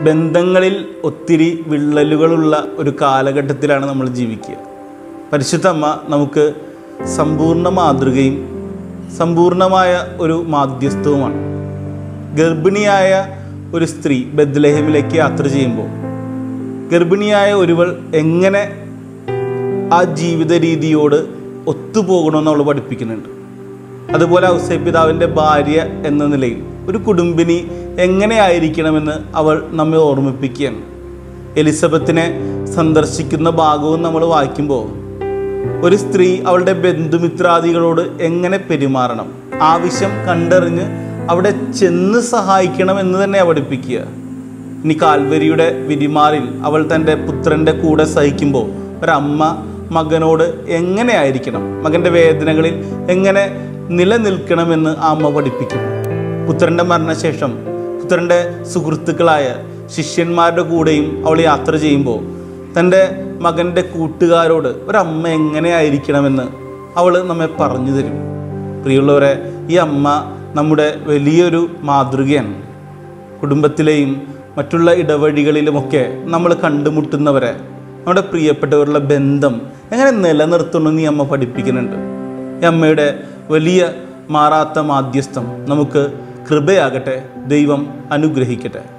ബന്ധങ്ങളിൽ ഒത്തിരി വിള്ളലുകളുള്ള ഒരു കാലഘട്ടത്തിലാണ് നമ്മൾ ജീവിക്കുക പരിശുദ്ധ അമ്മ നമുക്ക് സമ്പൂർണ്ണ മാതൃകയും സമ്പൂർണമായ ഒരു മാധ്യസ്ഥവുമാണ് ഗർഭിണിയായ ഒരു സ്ത്രീ ബദ്ലഹേമിലേക്ക് യാത്ര ചെയ്യുമ്പോൾ ഗർഭിണിയായ ഒരുവൾ എങ്ങനെ ആ ജീവിത രീതിയോട് ഒത്തുപോകണമെന്ന് അവൾ പഠിപ്പിക്കുന്നുണ്ട് അതുപോലെ ഔസേപിതാവിൻ്റെ ഭാര്യ എന്ന നിലയിൽ ഒരു കുടുംബിനി എങ്ങനെയായിരിക്കണമെന്ന് അവൾ നമ്മെ ഓർമ്മിപ്പിക്കുകയാണ് എലിസബത്തിനെ സന്ദർശിക്കുന്ന ഭാഗവും നമ്മൾ വായിക്കുമ്പോൾ ഒരു സ്ത്രീ അവളുടെ ബന്ധുമിത്രാദികളോട് എങ്ങനെ പെരുമാറണം ആവശ്യം കണ്ടറിഞ്ഞ് അവിടെ ചെന്ന് സഹായിക്കണം എന്ന് തന്നെ പഠിപ്പിക്കുക ഇനി കാൽവരിയുടെ വിരിമാറിൽ അവൾ തൻ്റെ പുത്രൻ്റെ കൂടെ സഹിക്കുമ്പോൾ ഒരമ്മ മകനോട് എങ്ങനെയായിരിക്കണം മകൻ്റെ വേദനകളിൽ എങ്ങനെ നിലനിൽക്കണമെന്ന് ആ അമ്മ പഠിപ്പിക്കും പുത്രൻ്റെ മരണശേഷം പുത്രൻ്റെ സുഹൃത്തുക്കളായ ശിഷ്യന്മാരുടെ കൂടെയും അവൾ യാത്ര ചെയ്യുമ്പോൾ തൻ്റെ മകൻ്റെ കൂട്ടുകാരോട് ഒരമ്മ എങ്ങനെയായിരിക്കണമെന്ന് അവൾ നമ്മെ പറഞ്ഞു തരും പ്രിയമുള്ളവരെ ഈ അമ്മ നമ്മുടെ വലിയൊരു മാതൃകയാണ് കുടുംബത്തിലെയും മറ്റുള്ള ഇടവഴികളിലുമൊക്കെ നമ്മൾ കണ്ടുമുട്ടുന്നവരെ നമ്മുടെ പ്രിയപ്പെട്ടവരുടെ ബന്ധം എങ്ങനെ നിലനിർത്തണമെന്ന് ഈ അമ്മ പഠിപ്പിക്കുന്നുണ്ട് ഈ അമ്മയുടെ വലിയ മാറാത്ത മാധ്യസ്ഥം നമുക്ക് കൃപയാകട്ടെ ദൈവം അനുഗ്രഹിക്കട്ടെ